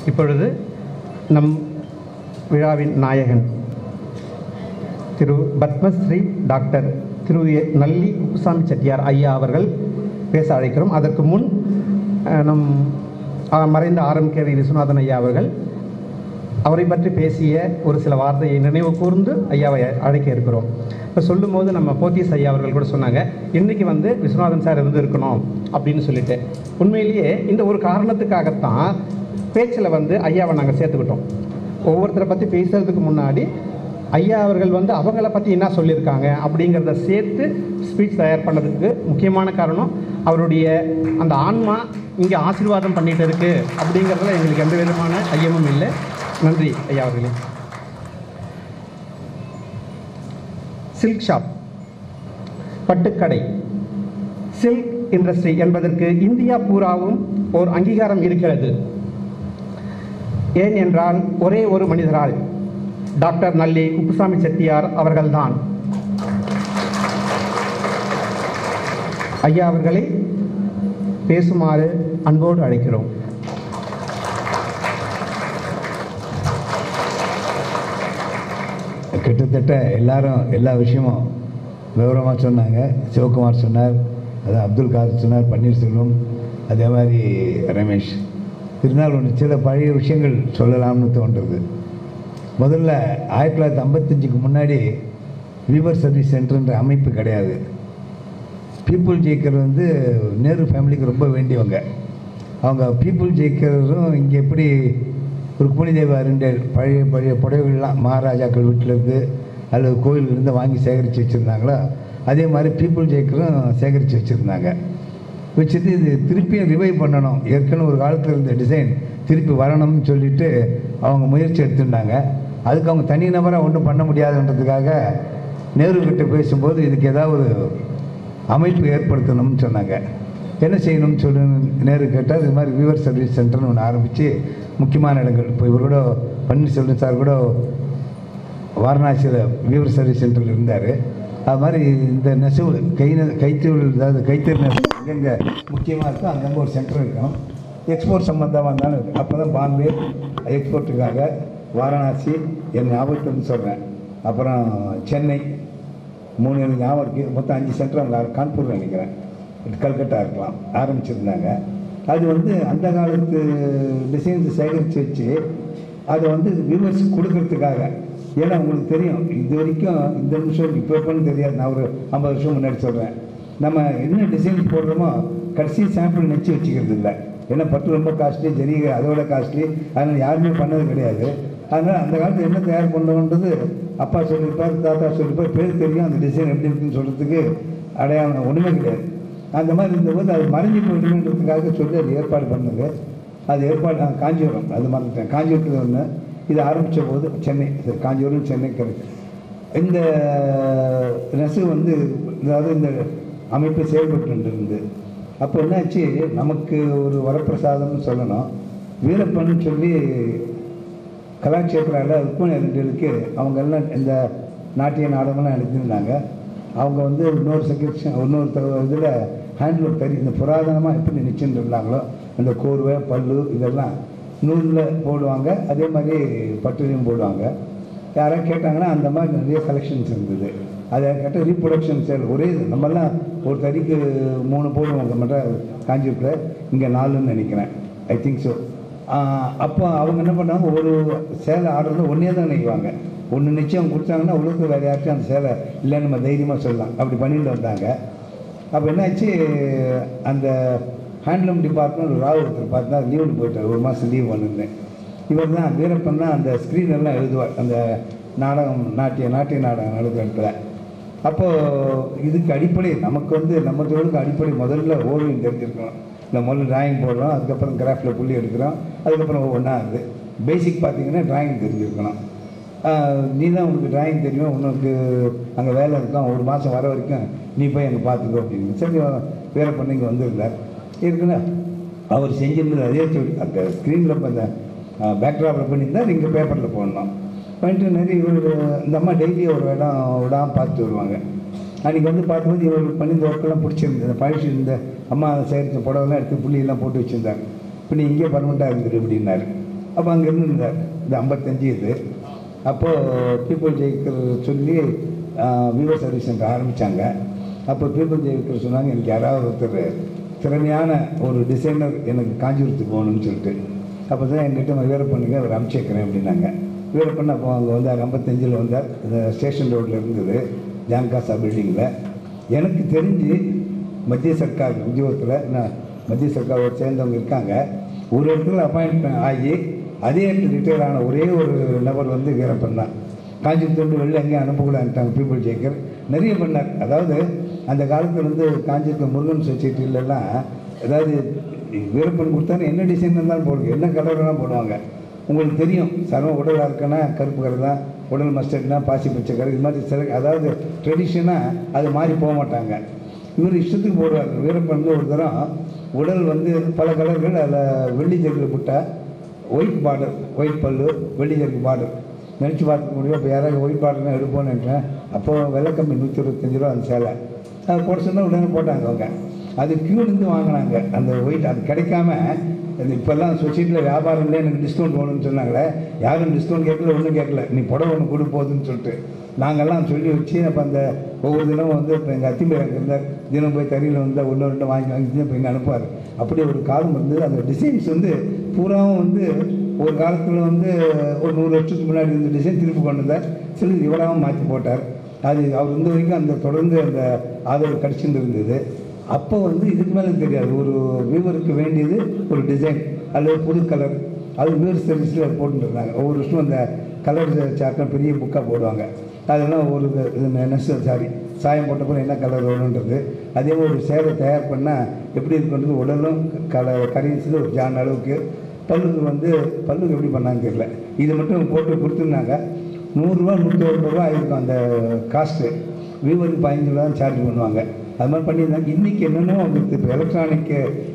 இப்பொழுது நம் விழாவின் நாயகன் திரு பத்மஸ்ரீ டாக்டர் திரு எ. நல்லி குப்புசாமி செட்டியார் ஐயா அவர்கள் பேச அழைக்கிறோம் அதற்கு முன் அஹ், நம் அஹ், மறைந்த ஆர்எம் கே வி விஸ்வநாதன் ஐயா அவர்கள் அவரை பற்றி பேசிய ஒரு சில வார்த்தையை நினைவு கூர்ந்து ஐயாவை அழைக்க இருக்கிறோம் இப்போ சொல்லும்போது நம்ம போத்தீஸ் ஐயா அவர்கள் கூட சொன்னாங்க இன்னைக்கு வந்து விஸ்வநாதன் சார் இருந்து இருக்கணும் அப்படின்னு சொல்லிட்டு உண்மையிலேயே இந்த ஒரு காரணத்துக்காகத்தான் பேச்சில் வந்து ஐயாவை நாங்கள் சேர்த்துக்கிட்டோம் ஒவ்வொருத்தரை பற்றி பேசுறதுக்கு முன்னாடி ஐயா அவர்கள் வந்து அவங்கள பற்றி என்ன சொல்லியிருக்காங்க அப்படிங்கிறத சேர்த்து ஸ்பீச் தயார் பண்ணதுக்கு முக்கியமான காரணம் அவருடைய அந்த ஆன்மா இங்கே ஆசீர்வாதம் பண்ணிட்டு இருக்கு அப்படிங்கிறதுல எங்களுக்கு எந்த விதமான ஐயமும் இல்லை நன்றி ஐயா அவர்களே சில்க் ஷாப் பட்டுக்கடை சில்க் இண்டஸ்ட்ரி என்பதற்கு இந்தியா பூராவும் ஓர் அங்கீகாரம் இருக்கிறது ஏன் என்றால் ஒரே ஒரு மனிதரால் டாக்டர் நல்லி குப்புசாமி செட்டியார் அவர்கள்தான் ஐயா அவர்களை பேசுமாறு அன்போடு அழைக்கிறோம் கிட்டத்தட்ட எல்லாரும் எல்லா விஷயமும் விவரமாக சொன்னாங்க சிவகுமார் சொன்னார் அது அப்துல் காதர் சொன்னார் பன்னீர்செல்வம் அதே மாதிரி ரமேஷ் இருந்தாலும் ஒன்று சில பழைய விஷயங்கள் சொல்லலாம்னு தோன்றுறது முதல்ல ஆயிரத்தி தொள்ளாயிரத்தி ஐம்பத்தஞ்சுக்கு முன்னாடி வீவர் சர்வீஸ் சென்டர்ன்ற அமைப்பு கிடையாது பீப்புள் ஜெயிக்கர் வந்து நேரு ஃபேமிலிக்கு ரொம்ப வேண்டியவங்க அவங்க பீப்புள் ஜெயிக்கரும் இங்கே எப்படி ருக்மணி தேவி அருண்டேல் பழைய பழைய புடவைகள்லாம் மகாராஜாக்கள் வீட்டிலேருந்து அல்லது கோயிலிருந்து வாங்கி சேகரித்து வச்சுருந்தாங்களோ அதே மாதிரி பீப்புள் ஜெயிக்கரும் சேகரித்து வச்சுருந்தாங்க வச்சுட்டு இது திருப்பியும் ரிவைவ் பண்ணணும் ஏற்கனவே ஒரு காலத்தில் இருந்த டிசைன் திருப்பி வரணும்னு சொல்லிட்டு அவங்க முயற்சி எடுத்துட்டாங்க அதுக்கு அவங்க தனிநபராக ஒன்றும் பண்ண முடியாதுன்றதுக்காக நேரு கிட்ட பேசும்போது இதுக்கு ஏதாவது ஒரு அமைப்பு ஏற்படுத்தணும்னு சொன்னாங்க என்ன செய்யணும்னு சொல்லி நேரு கேட்டால் இது மாதிரி வியூவர் சர்வீஸ் சென்டர்னு ஒன்று ஆரம்பித்து முக்கியமான இடங்கள் இப்போ இவர் கூட பன்னீர்செல்வம் சார் கூட வாரணாசியில் வியூவர் சர்வீஸ் சென்டரில் இருந்தார் அது மாதிரி இந்த நெசவு கை நெ- கைத்தொழில் அதாவது கைத்தறி நெசவு எங்கெங்கே முக்கியமாக இருக்கோ அங்கங்கே ஒரு சென்டர் இருக்கணும் எக்ஸ்போர்ட் சம்மந்தமாக இருந்தாலும் இருக்கு அப்போ தான் பாம்பே எக்ஸ்போர்ட்டுக்காக வாரணாசி என் ஞாபகத்துலேருந்து சொல்கிறேன் அப்புறம் சென்னை மூணு எனக்கு ஞாபகம் இருக்குது மொத்தம் அஞ்சு சென்டர் அவங்க கான்பூரில் நினைக்கிறேன் கல்கட்டா இருக்கலாம் ஆரம்பிச்சிருந்தாங்க அது வந்து அந்த காலத்து டிசைன்ஸ் சேகரித்து வச்சு அதை வந்து வியூவர்ஸ் கொடுக்கறதுக்காக ஏன்னா உங்களுக்கு தெரியும் இது வரைக்கும் இந்த நிமிஷம் இப்போ எப்போன்னு தெரியாது நான் ஒரு ஐம்பது வருஷம் முன்னாடி சொல்கிறேன் நம்ம என்ன டிசைன் போடுறோமோ கடைசி சாம்பிள் நெச்சு வச்சுக்கிறது இல்லை ஏன்னா பட்டு ரொம்ப காஸ்ட்லி ஜரிகை அதோட காஸ்ட்லி அதனால் யாருமே பண்ணது கிடையாது அதனால் அந்த காலத்தில் என்ன தயார் பண்ணணுன்றது அப்பா சொல்லியிருப்பார் தாத்தா சொல்லியிருப்பார் பேர் தெரியும் அந்த டிசைன் எப்படி இருக்குன்னு சொல்கிறதுக்கு அடையாளம் ஒன்றுமே கிடையாது அந்த மாதிரி இருந்தபோது அது மறைஞ்சு போயிடுமேன்றதுக்காக சொல்லி அது ஏற்பாடு பண்ணது அது ஏற்பாடு நான் காஞ்சிபுரம் அது மறந்துட்டேன் காஞ்சிபுரத்தில் ஒன்று இது ஆரம்பித்த போது சென்னை சரி, காஞ்சிபுரம் சென்னை கரெக்ட் இந்த நெசவு வந்து அதாவது இந்த அமைப்பு செயல்பட்டு இருந்து அப்போ என்னாச்சு நமக்கு ஒரு வரப்பிரசாதம்னு சொல்லணும் வீரப்பன் சொல்லி கலாட்சேத்திராவில் ருக்மணி ரெண்டுகளுக்கு அவங்க எல்லாம் இந்த நாட்டிய நாடகம்லாம் எடுத்திருந்தாங்க அவங்க வந்து இன்னொரு செக்ஷன் இன்னொரு இதில் ஹேண்ட்லூம் தறி இந்த புராதனமாக எப்படி நிச்சயம் இருந்தாங்களோ அந்த கோர்வை பல்லு இதெல்லாம் நூலில் போடுவாங்க அதே மாதிரி பட்டுலையும் போடுவாங்க யாராவது கேட்டாங்கன்னா அந்த மாதிரி நிறைய கலெக்ஷன்ஸ் இருந்தது அதை கேட்டால் ரீப்ரொடக்ஷன் சேல் ஒரே இது நம்மெல்லாம் ஒரு தறிக்கு மூணு போடுவாங்க மட்டும் காஞ்சிபுரத்தில் இங்கே நாலுன்னு நினைக்கிறேன் ஐ திங்க் ஸோ அப்போ அவங்க என்ன பண்ணாங்க ஒரு சேலை ஆடுறது ஒன்றே தான் நெய்வாங்க ஒன்று நிச்சயம் கொடுத்தாங்கன்னா உலகத்தில் வேறு யார்ட்டும் அந்த சேலை இல்லைன்னு நம்ம தைரியமாக சொல்லலாம் அப்படி பண்ணிட்டு வந்தாங்க அப்போ என்னாச்சு அந்த ஹேண்ட்லூம் டிபார்ட்மெண்ட் ராவ் ஒருத்தர் பார்த்தா லீவில் போயிட்டார் ஒரு மாதம் லீவ் பண்ணிருந்தேன் இவர் தான் வீரப்பன் தான் அந்த ஸ்க்ரீன் எல்லாம் எழுதுவார் அந்த நாடகம் நாட்டிய நாட்டிய நாடகம் நடக்கிற இடத்துல அப்போது இதுக்கு அடிப்படை நமக்கு வந்து நம்ம தொழிலுக்கு அடிப்படை முதல்ல ஓவியம் தெரிஞ்சிருக்கணும் இந்த முதல்ல டிராயிங் போடுறோம் அதுக்கப்புறம் கிராஃப்டில் புள்ளி எடுக்கிறோம் அதுக்கப்புறம் ஒவ்வொன்றா இருக்குது பேசிக் பார்த்தீங்கன்னா டிராயிங் தெரிஞ்சிருக்கணும் ஆஹ் நீ தான் உனக்கு டிராயிங் தெரியும் உனக்கு அங்கே வேலை இருக்கும் ஒரு மாதம் வர வரைக்கும் நீ போய் அங்கே பார்த்துக்கோ அப்படின்னு சரி வேற பண்ணி இங்கே வந்திருந்தார் இருக்குல்ல அவர் செஞ்சிருந்தது அதே சொல்லி அந்த ஸ்க்ரீனில் இப்போ அந்த பேக்ட்ராப்பில் பண்ணியிருந்தார் இங்கே பேப்பரில் போடணும் பண்ணிட்டு நிறைய இவர் இந்த அம்மா டெய்லி ஒரு இடம் விடாமல் பார்த்துட்டு வருவாங்க அன்றைக்கி வந்து பார்க்கும்போது இவர் பண்ணி இந்த ஒர்க்கெல்லாம் பிடிச்சிருந்தது இந்த பழசு இந்த அம்மா சேகரித்த புடவெல்லாம் எடுத்து புள்ளியெல்லாம் போட்டு வச்சுருந்தாங்க இப்போ நீ இங்கே பர்மனெண்ட்டாக இருந்துரு அப்படின்னாரு அப்போ அங்கே இருந்திருந்தார் இந்த ஐம்பத்தஞ்சு இது அப்போது பீப்புள் ஜெயிக்கிற சொல்லி விவோ சர்வீஸ் சென்டர் ஆரம்பித்தாங்க அப்போ பீப்புள் ஜெயிக்கிற சொன்னாங்க எனக்கு யாராவது ஒருத்தர் திறமையான ஒரு டிசைனர் எனக்கு காஞ்சிபுரத்துக்கு போகணும்னு சொல்லிட்டு அப்போ தான் என்கிட்ட நான் வீரப்பண்ணுங்க அவர் அனுப்பிச்சேக்கிறேன் அப்படின்னாங்க வீரப்பண்ண அப்போ அங்கே வந்தார் ஐம்பத்தஞ்சில் வந்தார் இந்த ஸ்டேஷன் ரோட்டில் இருந்தது ஜான்காசா பில்டிங்கில் எனக்கு தெரிஞ்சு மத்திய சர்க்கார் உத்தியோகத்தில் நான் மத்திய சர்க்காரோட சேர்ந்தவங்க இருக்காங்க ஒரு இடத்துல அப்பாயின்மெண்ட் ஆகி அதே இடத்துல ரிட்டையர் ஆன ஒரே ஒரு நபர் வந்து வீரப்பன் தான் காஞ்சிபுரத்து வெளில எங்கேயும் அனுப்பக்கூடாதுட்டாங்க பீப்புள் ஜேக்கர் நிறைய பண்ணார் அதாவது அந்த காலத்தில் வந்து காஞ்சிபுரம் முருகன் சொசைட்டிலலாம் அதாவது வீரப்பன் கொடுத்தாரு என்ன டிசைன் இருந்தாலும் போடுங்க என்ன கலர் வேணாலும் போடுவாங்க உங்களுக்கு தெரியும் சர்வ உடலாக இருக்குன்னா கருப்பு கலர் தான் உடல் மஸ்டர்ட்னா பாசி பச்சை கலர் இது மாதிரி சில அதாவது ட்ரெடிஷனாக அது மாறி போக மாட்டாங்க இவர் இஷ்டத்துக்கு போடுவார் வீரப்பன் வந்து ஒரு தரம் உடல் வந்து பல கலர்கள் அதில் வெள்ளி ஜெக்கில் போட்டால் ஒயிட் பார்டர் ஒயிட் பல்லு வெள்ளி ஜெருக்கு பார்டர் நினச்சி பார்க்க முடியும் இப்போ யாராவது ஒயிட் பார்டர்லாம் எடுப்போம்னு நினைச்சேன் அப்போது விலை கம்மி நூற்றி இருபத்தஞ்சி ரூபா அந்த சேலை அது போட சொன்னால் உடனே போட்டாங்க அவங்க அது கியூலேருந்து வாங்கினாங்க அந்த ஒயிட் அது கிடைக்காம அது இப்போல்லாம் சொசைட்டியில் வியாபாரம்ல எனக்கு டிஸ்கவுண்ட் வேணும்னு சொன்னாங்களே யாரும் டிஸ்கவுண்ட் கேட்கல ஒன்றும் கேட்கல நீ புடவை ஒன்று கொடு போகுதுன்னு சொல்லிட்டு நாங்கள்லாம் சொல்லி வச்சு அப்போ அந்த ஒவ்வொரு தினமும் வந்து இப்போ எங்கள் அத்திம்பேர் அங்கே இருந்தார் தினம் போய் தறியில் வந்து ஒன்று ரெண்டு வாங்கி வாங்கி இப்போ இங்கே அனுப்புவார் அப்படி ஒரு காலம் இருந்தது அந்த டிசைன்ஸ் வந்து பூராவும் வந்து ஒரு காலத்தில் வந்து ஒரு நூறு வருஷத்துக்கு முன்னாடி இருந்த டிசைன் திருப்பி கொண்டு வந்தார் சில இவராகவும் மாற்றி போட்டார் அது அவர் இருந்த வரைக்கும் அந்த தொடர்ந்து அந்த ஆதரவு கிடச்சிட்டு இருந்தது அப்போ வந்து இதுக்கு மேலே தெரியாது ஒரு வியூவருக்கு வேண்டியது ஒரு டிசைன் அல்லது புது கலர் அது வியூவர் சர்வீஸில் போட்டுருந்தாங்க ஒவ்வொரு வருஷம் அந்த கலர் சார்ட்லாம் பெரிய புக்காக போடுவாங்க அதெல்லாம் ஒரு நெஸ் சாரி சாயம் போட்டப்பறம் என்ன கலர் வேணுன்றது அதே மாதிரி ஒரு சேலை தயார் பண்ணால் எப்படி இருக்குன்றது உடலும் கல கரையிச்சது ஒரு ஜான் அளவுக்கு பல்லுக்கு வந்து பல்லுக்கு எப்படி பண்ணாங்கன்னு தெரியல இது மட்டும் போட்டு கொடுத்துருந்தாங்க நூறுரூவா நூற்றி ஒரு ரூபா ஆயிருக்கும் அந்த காஸ்ட்டு வியூவருக்கு பதினஞ்சு ரூபா தான் சார்ஜ் பண்ணுவாங்க அது மாதிரி பண்ணியிருந்தாங்க இன்றைக்கி என்னென்னோ வந்துருக்கு இப்போ எலக்ட்ரானிக்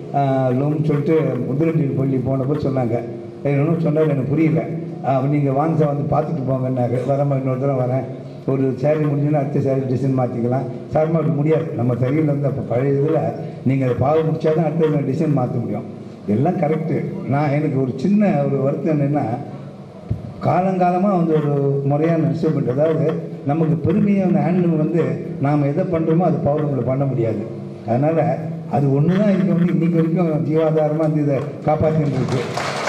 லோன் சொல்லிட்டு முதலீட்டு பள்ளி போனப்போ சொன்னாங்க என்னென்னோ சொன்னார் எனக்கு புரியல நீங்கள் வாங்க சார் வந்து பார்த்துட்டு போங்கன்னாரு வரமா இன்னொரு தடவை வரேன் ஒரு சேரீ முடிஞ்சுன்னா அடுத்த சேரீ டிசைன் மாற்றிக்கலாம் சாரமாக அப்படி முடியாது நம்ம தறியில் வந்து அப்போ பழைய இதில் நீங்கள் அதை பாவு முடிச்சா தான் அடுத்த டிசைன் மாற்ற முடியும் எல்லாம் கரெக்டு நான் எனக்கு ஒரு சின்ன ஒரு வருத்தம் என்னென்னா காலங்காலமாக வந்து ஒரு முறையான இன்ஸ்ட்ருமெண்ட் அதாவது நமக்கு பெருமையான ஹேண்ட்லூம் வந்து நாம் எதை பண்ணுறோமோ அது பவர்லூமில் பண்ண முடியாது அதனால் அது ஒன்று தான் இங்கே வந்து இன்றைக்கி வரைக்கும் ஜீவாதாரமாக வந்து இதை காப்பாற்றின்னு இருக்கு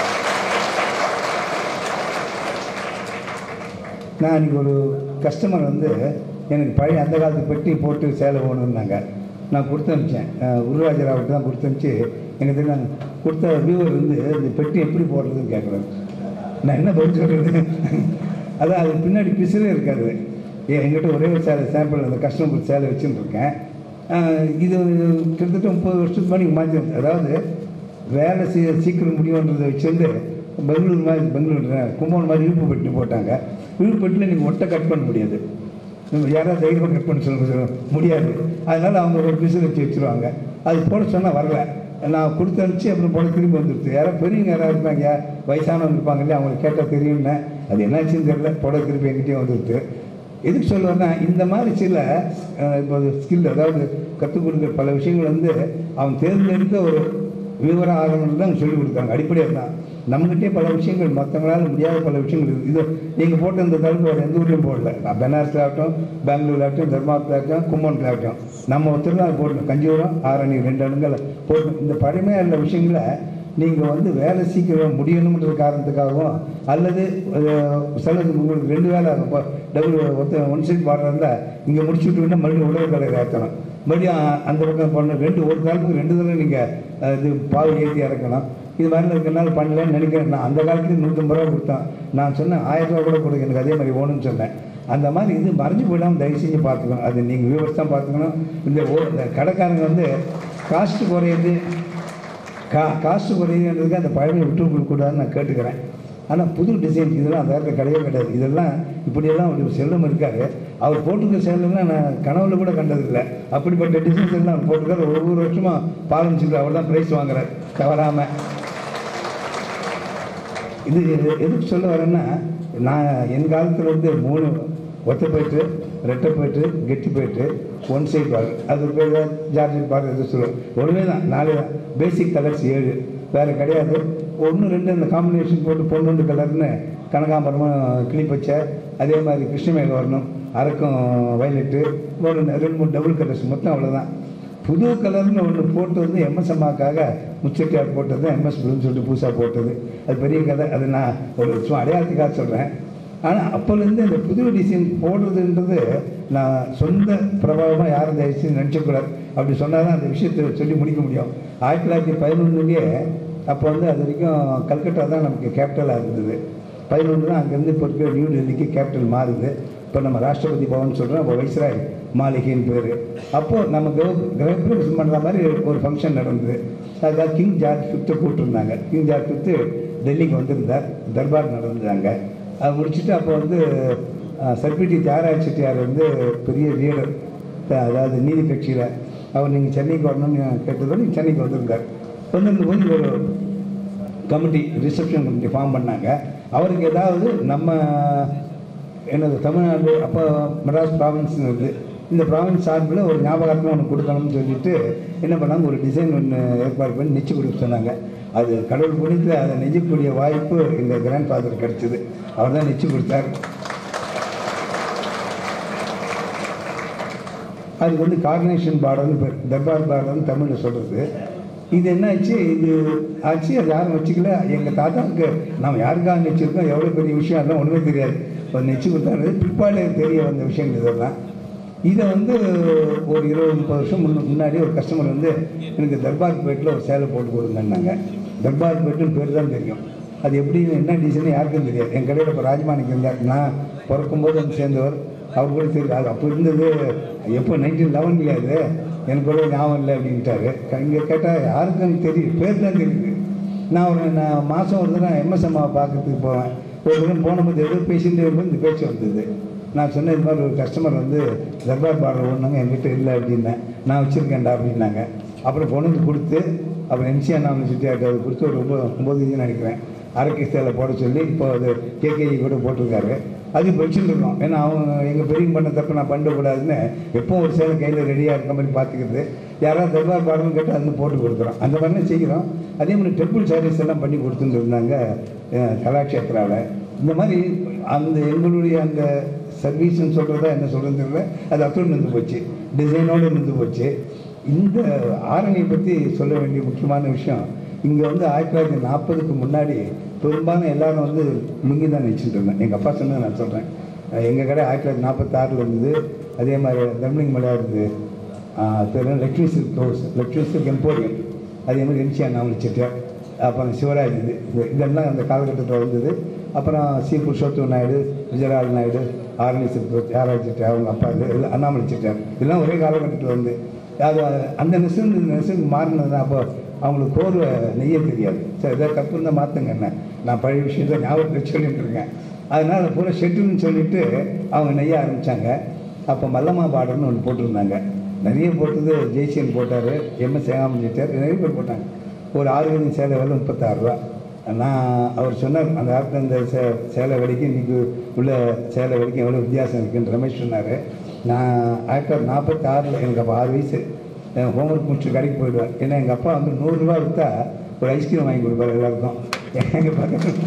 நான் அன்றைக்கி ஒரு கஸ்டமர் வந்து எனக்கு பழைய அந்த காலத்து பெட்டி போட்டு சேலை போகணுன்னாங்க நான் கொடுத்து அனுப்பிச்சேன் உருவாஜராவுக்கு தான் கொடுத்து அனுப்பிச்சு எனக்கு தெரியும் கொடுத்த வியூவர் வந்து இந்த பெட்டி எப்படி போடுறதுன்னு கேட்குறாரு நான் என்ன பதில் சொல்கிறது அதான் அது பின்னாடி பிசுறே இருக்காது ஏன் என்கிட்ட ஒரே ஒரு சேலை சாம்பிள் அந்த கஸ்டமர் சேலை வச்சுன்னு இருக்கேன் இது கிட்டத்தட்ட முப்பது வருஷத்துக்கு முன்னாடி மாற்றி அதாவது வேலை சீ சீக்கிரம் முடியுன்றதை வச்சுருந்து பெங்களூர் மாதிரி பெங்களூர் கும்பகோணம் மாதிரி இழுப்பு பெட்டி போட்டாங்க இழுப்பு பெட்டியில் நீங்கள் ஒட்டை கட் பண்ண முடியாது நம்ம யாராவது தைரியமாக கட் பண்ண சொல்ல சொல்ல முடியாது அதனால் அவங்க ஒரு பிசு வச்சு வச்சுருவாங்க அது போட சொன்னால் வரல நான் கொடுத்து அனுப்பிச்சு அப்புறம் போட திரும்பி வந்துடுச்சு யாராவது பெரியவங்க யாராவது இருப்பாங்க வயசானவங்க இருப்பாங்க இல்லையா அவங்களுக்கு கேட்டால் தெரியும்னு அது என்னாச்சுன்னு தெரியல போட திருப்பி எங்கிட்டே வந்துடுது எதுக்கு சொல்லுவேன்னா இந்த மாதிரி சில இப்போ ஸ்கில் அதாவது கற்றுக் கொடுக்குற பல விஷயங்கள் வந்து அவன் தேர்ந்தெடுத்த ஒரு விவரம் ஆகணும்னு தான் அவங்க சொல்லிக் கொடுக்குறாங்க அடிப்படையாக தான் நம்மகிட்டே பல விஷயங்கள் மற்றவங்களால முடியாத பல விஷயங்கள் இருக்குது இது நீங்கள் போட்ட இந்த தடுப்பு வேறு எந்த ஊர்லையும் போடல நான் பெனாரஸில் ஆகட்டும் பெங்களூர் ஆகட்டும் தர்மாபுரத்தில் ஆகட்டும் கும்பகோணத்தில் ஆகட்டும் நம்ம ஒருத்தர் தான் போடணும் கஞ்சிபுரம் ஆரணி ரெண்டு இடங்களை போடணும் இந்த பழமையாக உள்ள விஷயங்களை நீங்கள் வந்து வேலை சீக்கிரம் முடியணுன்ற காரணத்துக்காகவும் அல்லது சிலது உங்களுக்கு ரெண்டு வேலை இப்போ டபுள் ஒருத்த ஒன் சைட் பாடுறா இருந்தால் இங்கே முடிச்சு விட்டுக்கிட்டா மறுபடியும் உலக கலை ஏற்றணும் மறுபடியும் அந்த பக்கம் பண்ணணும் ரெண்டு ஒரு காலத்துக்கு ரெண்டு தடவை நீங்கள் இது பாவு ஏற்றி இறக்கணும் இது மாதிரி இருக்கிறனால பண்ணலன்னு நினைக்கிறேன் நான் அந்த காலத்துக்கு நூற்றம்பது ரூபா கொடுத்தேன் நான் சொன்னேன் ஆயிரம் ரூபா கூட கொடுங்க எனக்கு அதே மாதிரி வேணும்னு சொன்னேன் அந்த மாதிரி இது மறைஞ்சு போயிடாமல் தயவு செஞ்சு பார்த்துக்கணும் அது நீங்கள் வியூவர்ஸ் தான் பார்த்துக்கணும் இந்த ஓ இந்த கடைக்காரங்க வந்து காஸ்ட் குறையுது கா காஸ்ட் குறையுதுன்றதுக்கு அந்த பழமையை விட்டு கொடுக்கூடாதுன்னு நான் கேட்டுக்கிறேன் ஆனால் புது டிசைன் இதெல்லாம் அந்த இடத்துல கிடையவே கிடையாது இதெல்லாம் இப்படியெல்லாம் ஒரு செல்லம் இருக்காரு அவர் போட்டிருக்க சேலெல்லாம் நான் கனவுல கூட கண்டதில்லை அப்படிப்பட்ட டிசைன்ஸ் எல்லாம் அவர் போட்டிருக்காரு ஒவ்வொரு வருஷமாக பாலமிச்சுட்டு அவர் தான் ப்ரைஸ் வாங்குறார் தவறாமல் இது எதுக்கு சொல்ல வரேன்னா நான் என் காலத்தில் வந்து மூணு ஒத்தப்பேட்டு ரெட்டைப்பேட்டு கெட்டிப்பேட்டு ஒன் சைட் பார் அது பேர் ஜார்ஜட் பார் எது சொல்லுவேன் ஒன்றுமே தான் நாலு பேசிக் கலர்ஸ் ஏழு வேறு கிடையாது ஒன்று ரெண்டு அந்த காம்பினேஷன் போட்டு பொண்ணுண்டு கலர்னு கனகாம்பரமும் கிளிப் வச்ச அதே மாதிரி கிருஷ்ணமேக வரணும் அரக்கும் வயலட்டு ஒரு ரெண்டு மூணு டபுள் கலர்ஸ் மொத்தம் அவ்வளோதான் புது கலர்னு ஒன்று போட்டு வந்து எம்எஸ் அம்மாக்காக முச்சட்டியார் போட்டது எம்எஸ் ப்ளூன்னு சொல்லிட்டு புதுசாக போட்டது அது பெரிய கதை அது நான் ஒரு சும்மா அடையாளத்துக்காக சொல்கிறேன் ஆனால் அப்போலேருந்து இந்த புது டிசைன் போடுறதுன்றது நான் சொந்த பிரபாவமாக யாரும் தயவுச்சு நினச்சக்கூடாது அப்படி சொன்னால் தான் அந்த விஷயத்தை சொல்லி முடிக்க முடியும் ஆயிரத்தி தொள்ளாயிரத்தி பதினொன்றுலேயே அப்போ வந்து அது வரைக்கும் கல்கட்டா தான் நமக்கு கேபிட்டலாக இருந்தது பதினொன்று தான் அங்கேருந்து இப்போ இருக்கிற நியூ டெல்லிக்கு கேபிட்டல் மாறுது இப்போ நம்ம ராஷ்டிரபதி பவன் சொல்கிறோம் அப்போ வைஸ்ராய் மாளிகைன்னு பேர் அப்போது நம்ம கிரக கிரகப்பிரவேசம் பண்ணுற மாதிரி ஒரு ஃபங்க்ஷன் நடந்தது அதுக்காக கிங் ஜார்ஜ் ஃபிஃப்த்தை கூப்பிட்டுருந்தாங்க கிங் ஜார்ஜ் ஃபிஃப்த்து டெல்லிக்கு வந்திருந்தார் தர்பார் நடந்தாங்க அது முடிச்சுட்டு அப்போ வந்து சர்பிடி தியாகராஜ செட்டியார் வந்து பெரிய லீடர் அதாவது நீதி கட்சியில் அவர் நீங்கள் சென்னைக்கு வரணும்னு கேட்டதோடு நீங்கள் சென்னைக்கு வந்திருந்தார் வந்திருந்த போது ஒரு கமிட்டி ரிசப்ஷன் கமிட்டி ஃபார்ம் பண்ணாங்க அவருக்கு ஏதாவது நம்ம என்னது தமிழ்நாடு அப்போ மெட்ராஸ் ப்ராவின்ஸ்னு இருக்குது இந்த ப்ராவின்ஸ் சார்பில் ஒரு ஞாபகார்த்தம் ஒன்று கொடுக்கணும்னு சொல்லிட்டு என்ன பண்ணாங்க ஒரு டிசைன் ஒன்று ஏற்பாடு பண்ணி நெச்சு கொடுக்க சொன்னாங்க அது கடவுள் புனித்து அதை நெஞ்சக்கூடிய வாய்ப்பு இந்த கிராண்ட் ஃபாதர் கிடச்சிது அவர் தான் நெச்சு கொடுத்தார் அதுக்கு வந்து கார்டினேஷன் பார்டர்னு பேர் தர்பார் பார்டர்னு தமிழில் சொல்கிறது இது என்ன ஆச்சு இது ஆச்சு அது யாரும் வச்சுக்கல எங்கள் தாத்தாவுக்கு நம்ம யாருக்காக நினச்சிருக்கோம் எவ்வளோ பெரிய விஷயம் அதெல்லாம் ஒன்றுமே தெரியாது இப்போ நெச்சு கொடுத்தாரு பிற்பாடு தெரிய வந்த விஷயங்கள் இதெல்லாம் இதை வந்து ஒரு இருபது முப்பது வருஷம் முன்ன முன்னாடி ஒரு கஸ்டமர் வந்து எனக்கு தர்பார் பேட்டில் ஒரு சேலை போட்டு கொடுங்கன்னாங்க தர்பார் பேட்டுன்னு பேர் தான் தெரியும் அது எப்படி என்ன டிசைன் யாருக்கும் தெரியாது என் கடையில் இப்போ ராஜமாணிக்கு இருந்தார் நான் பிறக்கும்போது வந்து சேர்ந்தவர் அவர் கூட தெரியும் அது அப்போ இருந்தது எப்போ நைன்டீன் லெவன்ல அது எனக்கு கூட ஞாபகம் இல்லை அப்படின்ட்டாரு இங்கே கேட்டால் யாருக்கும் தெரியும் பேர் தான் தெரியுது நான் ஒரு நான் மாதம் ஒரு தடவை எம்எஸ் அம்மாவை பார்க்கறதுக்கு போவேன் ஒரு தடவை போனபோது ஏதோ பேசிட்டு இருக்கும்போது இந்த பேச்சு வந்தது நான் சொன்னேன் இது மாதிரி ஒரு கஸ்டமர் வந்து தர்பார் பாடல் ஒன்றுங்க என்கிட்ட இல்லை அப்படின்னேன் நான் வச்சுருக்கேன்டா அப்படின்னாங்க அப்புறம் கொண்டு வந்து கொடுத்து அப்புறம் எம்சிஆர் நாம சுற்றியாட்டு அது கொடுத்து ஒரு ஒம்பது ஒம்பது இது நினைக்கிறேன் அரக்கை சேலை போட சொல்லி இப்போ அது கேகேஇ கூட போட்டிருக்காரு அது இப்போ வச்சுட்டு இருக்கோம் ஏன்னா அவங்க எங்கள் பெரியவங்க பண்ண தப்பு நான் பண்ணக்கூடாதுன்னு எப்போ ஒரு சேலை கையில் ரெடியாக இருக்க மாதிரி பார்த்துக்கிறது யாராவது தர்பார் பாடல்னு கேட்டு அது போட்டு கொடுக்குறோம் அந்த மாதிரி செய்கிறோம் அதே மாதிரி டெம்பிள் சாரீஸ் எல்லாம் பண்ணி கொடுத்துட்டு இருந்தாங்க அஹ், கலாக்ஷேத்ராவில் இந்த மாதிரி அந்த எங்களுடைய அந்த சர்வீஸ்னு சொல்கிறதா என்ன சொல்கிறது தெரியல அது அத்தோடு நின்று போச்சு டிசைனோடு நின்று போச்சு இந்த ஆரணியை பற்றி சொல்ல வேண்டிய முக்கியமான விஷயம் இங்கே வந்து ஆயிரத்தி தொள்ளாயிரத்தி நாற்பதுக்கு முன்னாடி பெரும்பாலும் எல்லாரும் வந்து லுங்கி தான் நினச்சிட்டு இருந்தேன் எங்கள் அப்பா சொன்னதை நான் சொல்கிறேன் எங்கள் கடை ஆயிரத்தி தொள்ளாயிரத்தி நாற்பத்தாறில் இருந்தது அதே மாதிரி தர்மலிங்க மலையா இருந்தது ஆஹ் பேர் Lakshmi silk house Lakshmi silk emporium அதே மாதிரி எம்சிஆர் நாவல் செட்டியார் அப்புறம் சிவராஜ் இது இது- இதெல்லாம் அந்த காலகட்டத்தில் வந்தது அப்புறம் சி புருஷோத்தம நாயுடு விஜயராஜ் நாயுடு ஆரணி சில்க் யாராஜ் செட்டியார் அவங்க அப்பா இது எல்லாம் அண்ணாமலை செட்டியார் இதெல்லாம் ஒரே காலகட்டத்தில் வந்து அது அந்த நெசன் இந்த நெசன் மாறினது தான் அப்போ அவங்களுக்கு கோர்வை நெய்ய தெரியாது சரி ஏதாவது தப்பு இருந்தால் மாற்றுங்க என்ன நான் பழைய விஷயத்தை ஞாபகத்தை சொல்லிட்டு இருக்கேன் அதனால் பூரா ஷெட்டுன்னு சொல்லிட்டு அவங்க நெய்ய ஆரம்பித்தாங்க அப்போ மல்லம்மா பார்டர்னு ஒன்று போட்டிருந்தாங்க நிறைய போட்டது ஜெய்சியன் போட்டார் எம்எஸ் சேகாமன் செட்டியார் நிறைய பேர் போட்டாங்க ஒரு ஆறு கணி சேலை விலை முப்பத்தாறு ரூபா நான் அவர் சொன்னார் அந்த காலத்தில் அந்த சே சேலை விலைக்கு இன்றைக்கி உள்ள சேலை விலைக்கும் எவ்வளோ வித்தியாசம் இருக்குன்னு ரமேஷ் சொன்னார் நான் ஆயிரத்தி தொள்ளாயிரத்தி நாற்பத்தி ஆறில் எனக்கு அப்போ ஆறு வயசு என் ஹோம்ஒர்க் முடிச்சு கடைக்கு போயிடுவேன் ஏன்னா எங்கள் அப்பா வந்து நூறுரூவா விற்றா ஒரு ஐஸ்கிரீம் வாங்கி கொடுப்பாரு எல்லாருக்கும் எங்கள் பக்கத்தில்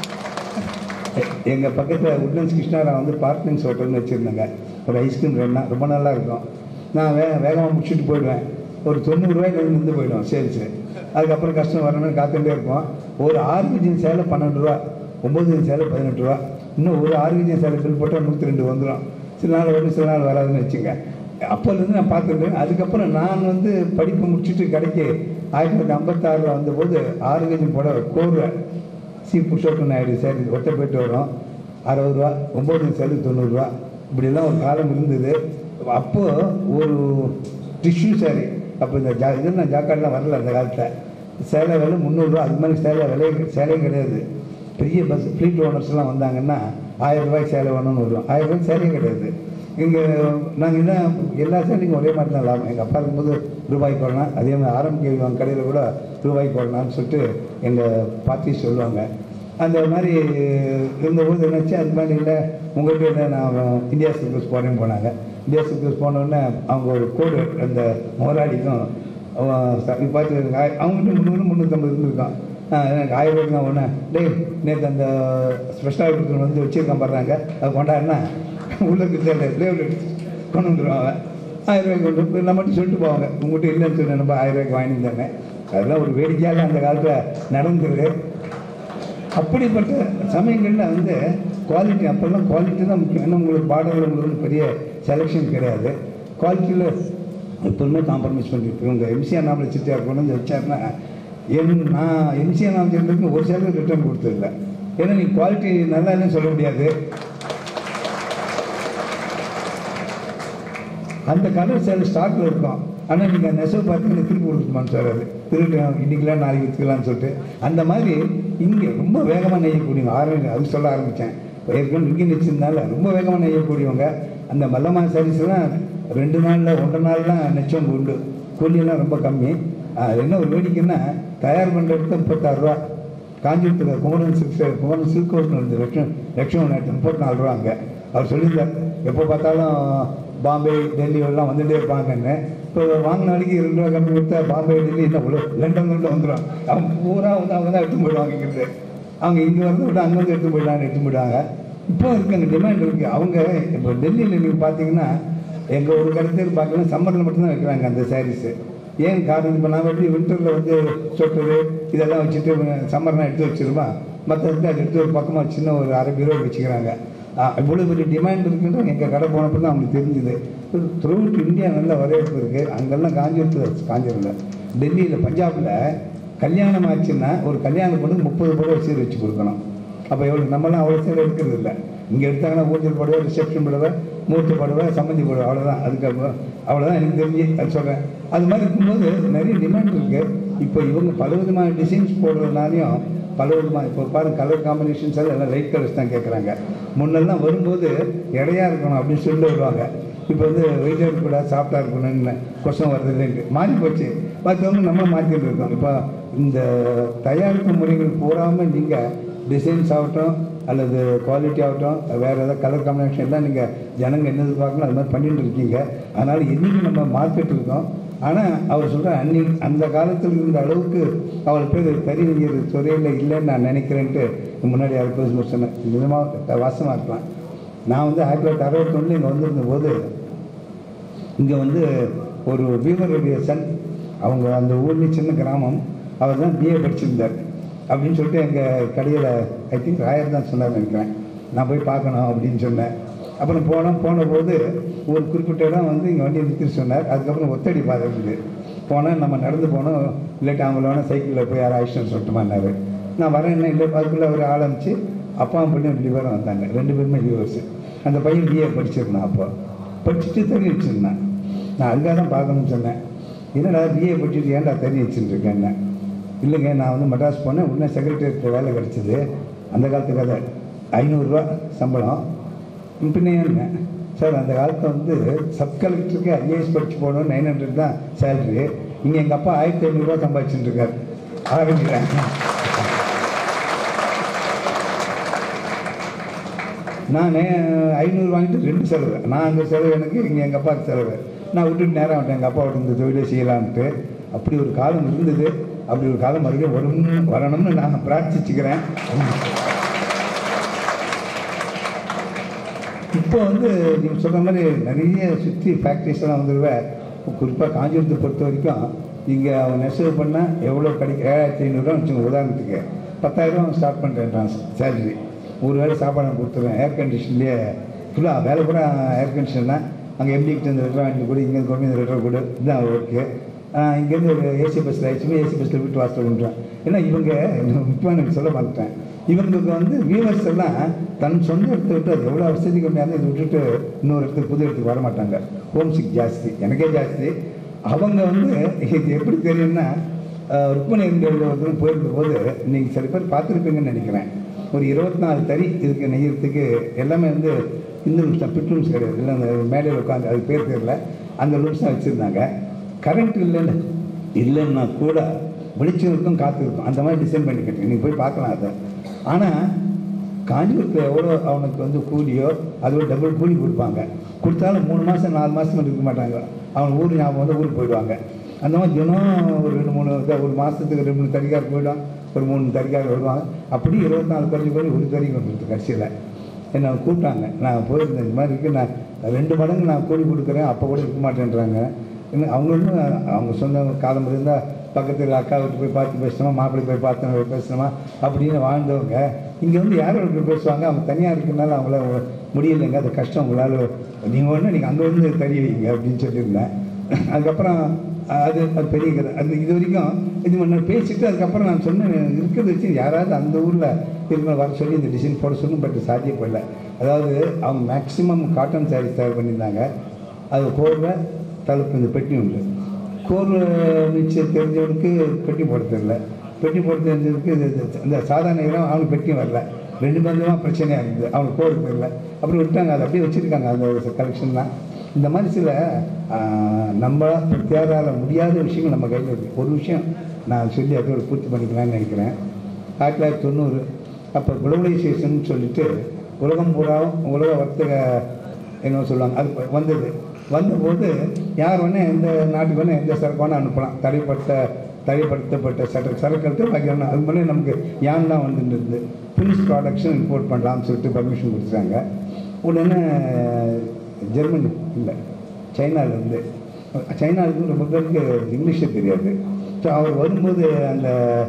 எங்கள் பக்கத்தில் உட்லண்ட்ஸ் கிருஷ்ணாரா வந்து பார்ட்னர்ஸ் ஹோட்டல்னு வச்சுருந்தாங்க ஒரு ஐஸ்கிரீம் ரெண்டா ரொம்ப நல்லா இருக்கும் நான் வே வேகமாக முடிச்சுட்டு போயிடுவேன் ஒரு தொண்ணூறுரூவாய்க்கு வந்து நின்று போயிடுவோம் சேல்ஸு அதுக்கப்புறம் கஷ்டம் வரணும்னு காத்துட்டே இருப்போம் ஒரு ஆறு கேஜி சேலை பன்னெண்டு ரூபா ஒம்பது கேஜி சேலை பதினெட்டு ரூபா இன்னும் ஒரு ஆறு கேஜி சேலை பில் போட்டால் நூற்றி ரெண்டு வந்துடும் சில நாள் வரும் சில நாள் வராதுன்னு வச்சுங்க அப்போலேருந்து நான் பார்த்துட்டேன் அதுக்கப்புறம் நான் வந்து படிப்பு முடிச்சுட்டு கடைக்கு ஆயிரத்தி தொள்ளாயிரத்தி ஐம்பத்தாறில் வந்தபோது ஆறு கேஜி புடவை கோர்வை சி புருஷோத்தம் நாயுடு சாரி ஒத்த போயிட்டு வரும் அறுபது ரூபா ஒம்பது சேலரி தொண்ணூறுரூவா இப்படிலாம் ஒரு காலம் இருந்தது அப்போது ஒரு டிஷ்யூ சாரி அப்போ இந்த ஜா இதெல்லாம் ஜாக்காடெலாம் வரல அந்த காலத்தில் சேலை விலை முந்நூறுரூவா அது மாதிரி சேலை விலை சேலையும் கிடையாது பெரிய பஸ் ஃப்ளீட் ஓனர்ஸ்லாம் வந்தாங்கன்னா ஆயிரம் ரூபாய்க்கு சேலை வேணும்னு வருவோம் ஆயிரம் ரூபாய்க்கு சேலையும் கிடையாது இங்கே நாங்கள் என்ன எல்லா சேலையும் ஒரே மாதிரி தான் லாபம் எங்கள் அப்பா இருக்கும்போது ரூபாய்க்கு வரலாம் அதே மாதிரி ஆரம்பிக்க வாங்க கடையில் கூட ரூபாய்க்கு வரலாம்னு சொல்லிட்டு எங்கள் பாட்டி சொல்லுவாங்க அந்த மாதிரி இருந்தபோது என்னாச்சு அது மாதிரி இல்லை உங்கள்கிட்ட இல்லை நான் இந்தியா சில்க்ஸ் போகிறேன்னு போனாங்க இந்தியா சில்க்ஸ் போனோடனே அவங்க ஒரு கோடு அந்த முதலாளிக்கும் அவன் ச- பார்த்து ஆ- அவங்ககிட்ட முந்நூறு முந்நூற்றம்பது இருந்திருக்கான் ஆ, எனக்கு ஆயிரம் ரூபாய்க்கு தான் ஒன்று டேய் நேற்று அந்த ஸ்பெஷலாக கொடுத்து வந்து வச்சுருக்கான் பாடுறாங்க அது கொண்டாடினா உள்ள இருக்கிற லேபிள் கொண்டு வந்துடுவாங்க ஆயிரம் ரூபாய்க்கு கொண்டு வந்து நம்ம மட்டும் சொல்லிட்டு போவாங்க உங்கள்கிட்ட இல்லைன்னு சொன்னேன் நம்ம ஆயிரம் ரூபாய்க்கு வாங்கி தந்தேன் அதெல்லாம் ஒரு வேடிக்கையாக அந்த காலத்தில் நடந்துருக்கு அப்படிப்பட்ட சமயங்களில் வந்து குவாலிட்டி அப்போல்லாம் குவாலிட்டி தான் முக்கியம் ஏன்னா உங்களுக்கு பாடல்கள் உங்களுக்கு பெரிய செலெக்ஷன் கிடையாது குவாலிட்டியில் எப்போதுமே காம்ப்ரமைஸ் பண்ணிட்டு இவங்க எம்சிஆர் நாமலை சித்தியார் கொண்டு வந்து வச்சாருன்னா என் நான் எம்சிஆர் நாம சித்தியாருக்கு ஒரு சேலரி ரிட்டர்ன் கொடுத்ததில்ல ஏன்னா நீ குவாலிட்டி நல்லா இல்லைன்னு சொல்ல முடியாது அந்த கலர் சேலை ஸ்டாக்கில் இருக்கும் ஆனால் நீங்கள் நெசவு பார்த்தீங்கன்னா திருப்பி கொடுக்கணுமான்னு சார் அது திருட்டு இன்னைக்கெல்லாம் நாளைக்கு விற்றுக்கலாம்னு சொல்லிட்டு அந்த மாதிரி இங்கே ரொம்ப வேகமாக நெய்யக்கூடியவங்க ஆரம்பி அது சொல்ல ஆரம்பித்தேன் ஏற்கனவே இங்கே நிச்சயனால ரொம்ப வேகமாக நெய்யக்கூடியவங்க அந்த மல்லமா சாரீஸ்லாம் ரெண்டு நாளில் ஒன்றரை நாள்லாம் நெச்சம் உண்டு கூலியெல்லாம் ரொம்ப கம்மி அது என்ன ஒரு வேடிக்கைன்னா தயார் பண்ணுறதுக்கு முப்பத்தாறுரூவா காஞ்சிபுரத்தில் Kumaran silk Kumaran silk house இருந்தது லட்சம் லட்சம் நேரத்து முப்பத்தி நாலு ரூபா அங்கே அவர் சொல்லியிருந்தார் எப்போ பார்த்தாலும் பாம்பே டெல்லி எல்லாம் வந்துட்டே இருப்பாங்கன்னு இப்போ வாங்கின நாளைக்கு ரெண்டு ரூபா கம்மி கொடுத்தா பாம்பே டெல்லி என்ன உள்ள லண்டன் வந்து வந்துடும் அவங்க பூரா வந்து அவங்க தான் எடுத்து போயிடுவாங்க இங்கிருந்து அவங்க இங்கே வந்து விட்டு அங்கே வந்து எடுத்து போயிடலான்னு எடுத்து போயிடுவாங்க இப்போ இருக்கு அங்கே டிமாண்ட் இருக்குது அவங்க இப்போ டெல்லியில் நீங்கள் பார்த்தீங்கன்னா எங்கள் ஒரு கடத்தில் பார்க்கலாம் சம்மரில் மட்டும்தான் வைக்கிறாங்க அந்த சாரீஸு ஏன் காரணம் இப்போ நான் எப்படி வின்டரில் வந்து சொட்டரு இதெல்லாம் வச்சுட்டு சம்மர்லாம் எடுத்து வச்சிருமா மற்ற வந்து அதை எடுத்து ஒரு பக்கமாக சின்ன ஒரு அரை பீரோ வச்சுக்கிறாங்க ஆ, இவ்வளோ பெரிய டிமாண்ட் இருக்குன்னு எங்கள் கடை போனப்போ தான் அவங்களுக்கு தெரிஞ்சுது த்ரூ இந்தியா நல்ல வரவேற்பு இருக்குது அங்கெல்லாம் காஞ்சிபுரத்தில் காஞ்சிபுரம் டெல்லியில் பஞ்சாபில் கல்யாணம் ஆச்சுன்னா ஒரு கல்யாண பொண்ணுக்கு முப்பது புடவை சீர் வச்சு கொடுக்கணும் அப்போ எவ்வளோ நம்மலாம் அவ்வளோ சீர் எடுக்கிறது இல்லை இங்கே எடுத்தாங்கன்னா ஊஞ்சல் புடவை ரிசப்ஷன் புடவை மூர்த்த புடவை சம்மந்தி புடவை அவ்வளோதான் அதுக்கு அப்புறம் அவ்வளோதான் எனக்கு தெரிஞ்சு அது சொல்கிறேன் அது மாதிரி இருக்கும்போது நிறைய டிமாண்ட் இருக்குது இப்போ இவங்க பல விதமான டிசைன்ஸ் போடுறதுனாலையும் பல விதமாக இப்போ பாருங்க கலர் காம்பினேஷன்ஸ் எல்லாம் எல்லாம் லைட் கலர்ஸ் தான் கேட்குறாங்க முன்னெல்லாம் வரும்போது எடையா இருக்கணும் அப்படின்னு சொல்லி வருவாங்க இப்போ வந்து வெயிட்டாக இருக்கக்கூடாது சாஃப்டாக இருக்கணும்னு கொஸ்டின் வருது இல்லைன்ட்டு மாறி போச்சு மற்றவங்க நம்ம மாற்றிட்டு இருக்கோம் இப்போ இந்த தயாரிப்பு முறைகள் பூராமல் நீங்கள் டிசைன்ஸ் ஆகட்டும் அல்லது குவாலிட்டி ஆகட்டும் வேறு ஏதாவது கலர் காம்பினேஷன் எல்லாம் நீங்கள் ஜனங்க என்ன எதிர்பார்க்கணும் அது மாதிரி பண்ணிட்டு இருக்கீங்க அதனால் இன்றைக்கி நம்ம மார்க்கெட் இருக்கோம் ஆனால் அவர் சொல்கிற அன்னி அந்த காலத்தில் இருந்த அளவுக்கு அவள் பேர் தறி நெய்யர் துறையில் இல்லைன்னு நான் நினைக்கிறேன்ட்டு முன்னாடி யாரும் பேச சொன்னேன் நிஜமாக வாசமாக இருக்கலாம் நான் வந்து ஆயிரத்தி தொள்ளாயிரத்தி அறுபத்தொன்னில் இங்கே வந்திருந்த போது இங்கே வந்து ஒரு பீமருடைய சன் அவங்க அந்த ஊர்லேயே சின்ன கிராமம் அவர் தான் பிஏ படிச்சிருந்தார் அப்படின்னு சொல்லிட்டு எங்கள் கடையில் ஐ திங்க் ராயர் தான் சொன்னார் நினைக்கிறேன் நான் போய் பார்க்கணும் அப்படின்னு சொன்னேன் அப்புறம் போனோம் போன போது ஒரு குறிப்பிட்ட இடம் வந்து இங்கே வண்டியை நிறுத்தி சொன்னார் அதுக்கப்புறம் ஒத்தடி பாதை இருந்தது போனால் நம்ம நடந்து போனோம் இல்லாட்டி அவங்கள வேணால் சைக்கிளில் போய் யாரும் ஆயிடுச்சுன்னு சொல்லிட்டுமான்னாரு நான் வரேன் என்ன இல்லை அதுக்குள்ளே அவர் ஆரம்பிச்சு அப்பாவும் பொண்ணு ரெண்டு பேரும் வந்தாங்க ரெண்டு பேருமே வியூவர்ஸ் அந்த பையன் பிஏ படிச்சிருந்தான் அப்போ படிச்சுட்டு தண்ணி வச்சுருந்தேன் நான் அங்கே தான் பார்க்கணும்னு சொன்னேன் என்னடா பிஏ படிச்சுட்டு ஏன்டா தண்ணி வச்சுட்டு இருக்கேன்னு இல்லைங்க நான் வந்து மெட்ராஸ் போனேன் உடனே செக்ரட்டரியேட் வேலை கிடச்சிது அந்த காலத்து கதை ஐநூறுரூவா சம்பளம் பின்ன ஏன்னு சார் அந்த காலத்தில் வந்து சப் கலெக்டருக்கு ஐஏஎஸ் படிச்சு போகணும் நைன் ஹண்ட்ரட் தான் சேலரி இங்கே எங்கள் அப்பா ஆயிரத்தி ஐநூறுரூவா சம்பாதிச்சுட்டு இருக்காரு ஆரம்பிக்கிறேன் நான் ஐநூறு வாங்கிட்டு ரெண்டு செலவு நான் அங்கே செலவு எனக்கு இங்கே எங்கள் அப்பாவுக்கு செலவு நான் விட்டுட்டு நேரம் விட்டேன் எங்கள் அப்பா விட்டு இந்த தொழிலே செய்யலான்ட்டு அப்படி ஒரு காலம் இருந்தது அப்படி ஒரு காலம் மறுபடியும் வரும்னு வரணும்னு நான் பிரார்த்திச்சுக்கிறேன் இப்போ வந்து நீங்கள் சொல்கிற மாதிரி நிறைய சுற்றி ஃபேக்ட்ரிஸ் எல்லாம் வந்துடுவேன் குறிப்பாக காஞ்சிபுரத்தை பொறுத்த வரைக்கும் இங்கே அவன் நெசவு பண்ணால் எவ்வளோ கிடைக்கும் ஏழாயிரத்தி ஐநூறுரூவா வச்சுங்க உதாரணத்துக்கு பத்தாயிரம் ஸ்டார்ட் பண்ணுறேன் நான் சேலரி ஒரு வேளை சாப்பாடு நான் கொடுத்துருவேன் ஏர் கண்டிஷன்லேயே ஃபுல்லாக வேலை கூட ஏர் கண்டிஷன் தான் அங்கே எப்படி கிட்ட இந்த லெட்டர் வாங்கிட்டு கூட இங்கேருந்து கொண்டு இந்த லெட்டர் கொடு இதுதான் ஒர்க்கு இங்கேருந்து ஒரு ஏசி பஸ்ஸில் ஆயிடுச்சுமே ஏசி பஸ்ஸில் விட்டு வாசல் கொண்டுருவேன் ஏன்னா இவங்க முக்கியமாக எனக்கு சொல்ல மாட்டேன் இவங்களுக்கு வந்து வியூவர்ஸ் எல்லாம் தன் சொந்த இடத்த விட்டு அது எவ்வளோ வசதி கம்மியாக இதை விட்டுட்டு இன்னொரு இடத்துக்கு புது இடத்துக்கு வர மாட்டாங்க ஹோம் சிக் ஜாஸ்தி எனக்கே ஜாஸ்தி அவங்க வந்து இது எப்படி தெரியும்னா அஹ், ருக்மணி எங்கள் போயிருந்த போது நீங்கள் சில பேர் பார்த்துருப்பீங்கன்னு நினைக்கிறேன் ஒரு இருபத்தி நாலு தறி இதுக்கு நெய்யறதுக்கு எல்லாமே வந்து இந்த ரூம்ஸ் தான் பிட் ரூம்ஸ் கிடையாது இல்லை அந்த மேடையில் உட்காந்து அது பேர் தெரியல அந்த ரூம்ஸ் தான் வச்சுருந்தாங்க கரண்ட் இல்லைன்னு இல்லைன்னா கூட வெளிச்சம் இருக்கும் காற்று இருக்கும் அந்த மாதிரி டிசைன் பண்ணி கட்டி நீங்கள் போய் பார்க்கலாம் அதை ஆனால் காஞ்சிபுரத்தில் எவ்வளோ அவனுக்கு வந்து கூலியோ அதோட டபுள் கூலி கொடுப்பாங்க கொடுத்தாலும் மூணு மாதம் நாலு மாதம் இருக்க மாட்டாங்க அவன் ஊர் ஞாபகம் வந்து ஊருக்கு போயிடுவாங்க அந்த மாதிரி தினம் ஒரு ரெண்டு மூணு இத- ஒரு மாதத்துக்கு ரெண்டு மூணு தடிக்கார் போயிடும் ஒரு மூணு தறிக்காக வருவாங்க அப்படி இருபத்தி நாலு குறைஞ்சி போய் ஒரு தறிக்கு வந்துருக்கு கடைசியில் என்னை கூப்பிட்டாங்க நான் போயிருந்தேன் இந்த மாதிரி இருக்கு நான் ரெண்டு மடங்கு நான் கூலி கொடுக்குறேன் அப்போ கூட இருக்க மாட்டேன்றாங்க இன்னும் அவங்களும் அவங்க சொந்த காலம் இருந்தால் பக்கத்தில் அக்கா வீட்டு போய் பார்த்து பேசணுமா மாப்பிள்ளை போய் பார்த்து பேசணுமா அப்படின்னு வாழ்ந்தவங்க இங்கே வந்து யார் வீட்டு பேசுவாங்க அவங்க தனியாக இருக்கிறனால அவங்கள முடியலைங்க அது கஷ்டம் உங்களால் நீங்கள் ஒன்று நீங்கள் அங்கே வந்து தறி வைங்க அப்படின்னு சொல்லியிருந்தேன் அதுக்கப்புறம் அது அது பெரிய கதை அது இது வரைக்கும் இது நான் பேசிட்டு அதுக்கப்புறம் நான் சொன்னேன் இருக்கிறத வச்சு யாராவது அந்த ஊரில் திரும்ப வர சொல்லி இந்த டிசைன் போட சொல்லணும் பட் சாத்தியப்படல அதாவது அவங்க மேக்ஸிமம் காட்டன் சாரீஸ் தயார் பண்ணியிருந்தாங்க அது கோர்வை தழுப்பு இந்த பெட்டி உண்டு கோர்வை நிச்சயம் தெரிஞ்சவனுக்கு பெட்டி போட தெரியல பெட்டி போட தெரிஞ்சவனுக்கு இது- இது- இந்த சாதாரண இடம் அவனுக்கு பெட்டியும் வரல ரெண்டு பந்தமாக பிரச்சனையாக இருந்தது அவனுக்கு கோர் தெரியல அப்புறம் விட்டாங்க அதை அப்படியே வச்சுருக்காங்க அந்த கலெக்ஷன் தான் இந்த மாதிரி சில ஆஹ், நம்ம தேவையால முடியாத விஷயங்கள் நம்ம கையில் இருக்குது ஒரு விஷயம் நான் சொல்லி அதோட பூர்த்தி பண்ணிக்கலாம்னு நினைக்கிறேன் ஆயிரத்தி தொள்ளாயிரத்தி தொண்ணூறு அப்போ குளோபலைசேஷன் சொல்லிட்டு உலகம் பூரா உலக வர்த்தக என்ன சொல்லுவாங்க அது ப- வந்தது வந்தபோது யார் வேணால் எந்த நாட்டுக்கு வேணால் எந்த சரக்கு வேணால் அனுப்பலாம் தடைப்பட்ட தடைப்படுத்தப்பட்ட சரக்கு சரக்கு பாக்கி வேணால் அது முன்னாடி நமக்கு யான் தான் வந்துட்டு இருந்தது ஃபினிஷ் ப்ராடக்ட்ஸும் இம்போர்ட் பண்ணலாம்னு சொல்லிட்டு பர்மிஷன் கொடுத்துட்டாங்க உடனே ஜெர்மனி இல்லை சைனாலேருந்து சைனாவுக்கு ரொம்ப பேருக்கு இங்கிலீஷே தெரியாது ஸோ அவர் வரும்போது அந்த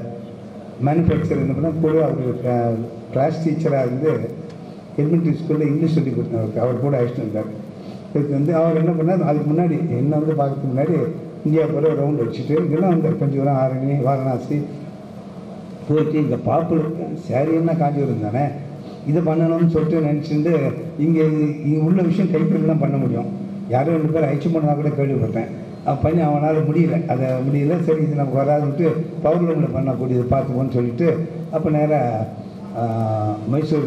மேனுஃபேக்சர் என்ன பண்ணால் கூட அவர் கிளாஸ் டீச்சராக இருந்து எலிமெண்ட்ரி ஸ்கூலில் இங்கிலீஷ் சொல்லி கொடுத்தாரு அவர் கூட அழைச்சிட்டு இருந்தார் இதுக்கு வந்து அவர் என்ன பண்ணார் அதுக்கு முன்னாடி என்ன வந்து பார்க்கறதுக்கு முன்னாடி இந்தியா பூரா ரவுண்ட் அடிச்சுட்டு இதெல்லாம் வந்து கொஞ்சம் தூரம் ஆரணி வாரணாசி போயிட்டு இங்கே பாப்புலர் சேரீன்னா காஞ்சிபுரம் தானே இதை பண்ணணும்னு சொல்லிட்டு நினச்சிட்டு இங்கே இங்கே உள்ள விஷயம் கைப்பெல்லாம் பண்ண முடியும் யாரோ ரெண்டு பேர் அழிச்சு பண்ணா கூட கேள்விப்பட்டேன் அவன் பண்ணி அவனால் முடியல அதை முடியல சரி இது நமக்கு வராதுன்ட்டு பவர் லூமில் பண்ணக்கூடியது பார்த்துப்போன்னு சொல்லிட்டு அப்போ நேராக மைசூர்